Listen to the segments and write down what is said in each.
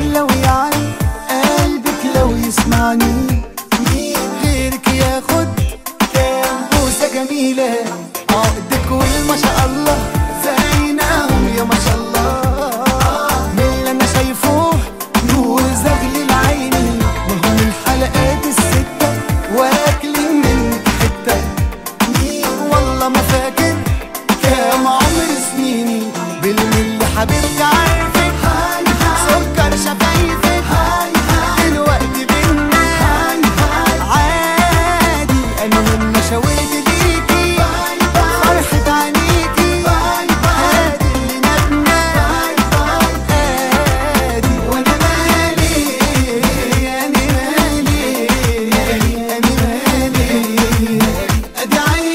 لو يعني قلبك لو يسمعني مين غيرك ياخد كام بوسة جميلة عقدك والما شاء الله زينهم يا ما شاء الله من اللي انا شايفه نور زغل العيني وهو من الحلقات الستة واكلين منك حتة مين والله ما فاكر كام عمر سنيني بالملي حبيبتي عارفك سكر شفايفك دلوقتي بينا عادي انا من مشاويري ليكي فرحة عينيكي هادي اللي نبنا هادي وانا مالي انا مالي انا مالي ادي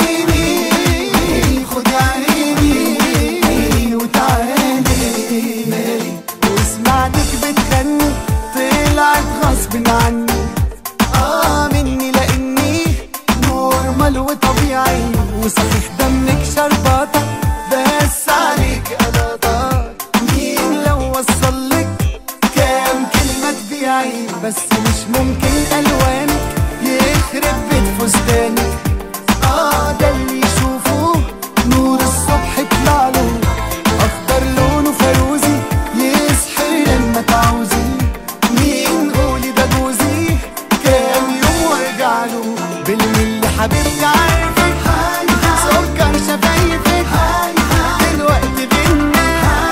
عيني خد عيني وتعالي وسمعتك بتغني طلعت غصب عني اه مني لاني نورمال وطبيعي وصحيح دمك شربطة بس عليك انا ضار مين لو وصلك كام كلمة تبيعي بس مش ممكن الوانك يخرب بيت فستانك اه ده اللي يشوفه نور الصبح يطلع له اخضر لونه فيروزي يسحر لما تعوزي مين قولي ده جوزي كام يوم وارجع له بالملي حبيبتي عارفك سكر شفايفك دلوقتي بينا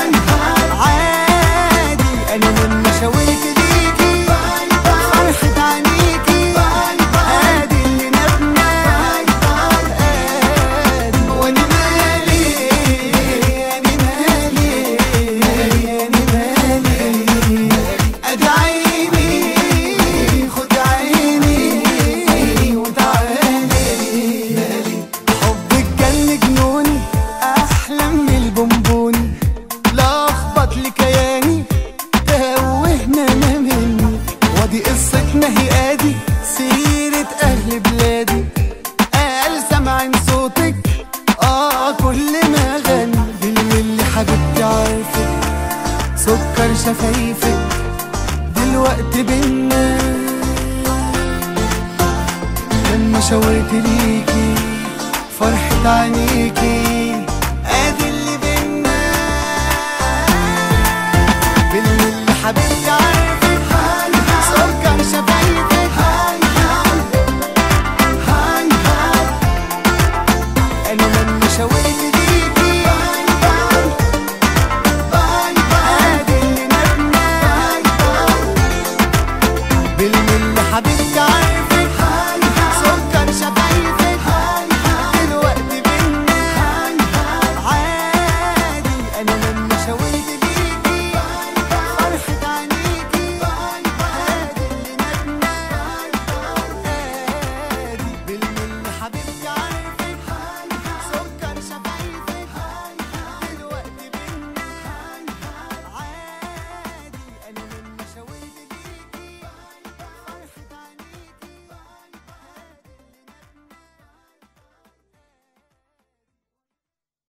عادي انا من مشاويرك ليكي فرحة عينيكي هادي اللي نبنا هادي وانا مالي انا مالي انا مالي ادي عيني خد عيني وتعالي حبك جن جنوني احلى من البونبوني لخبط لي كياني توهنا ما مني ودي قصتنا هي ادي سيرة اهل بلادي قال سمعن صوتك اه كل ما غني بالملي حبيبتي عارفك سكر شفايفك دلوقتي بينا لما شاورت ليكي فرحة عينيكي ادي اللي بينا باللي حبيبتي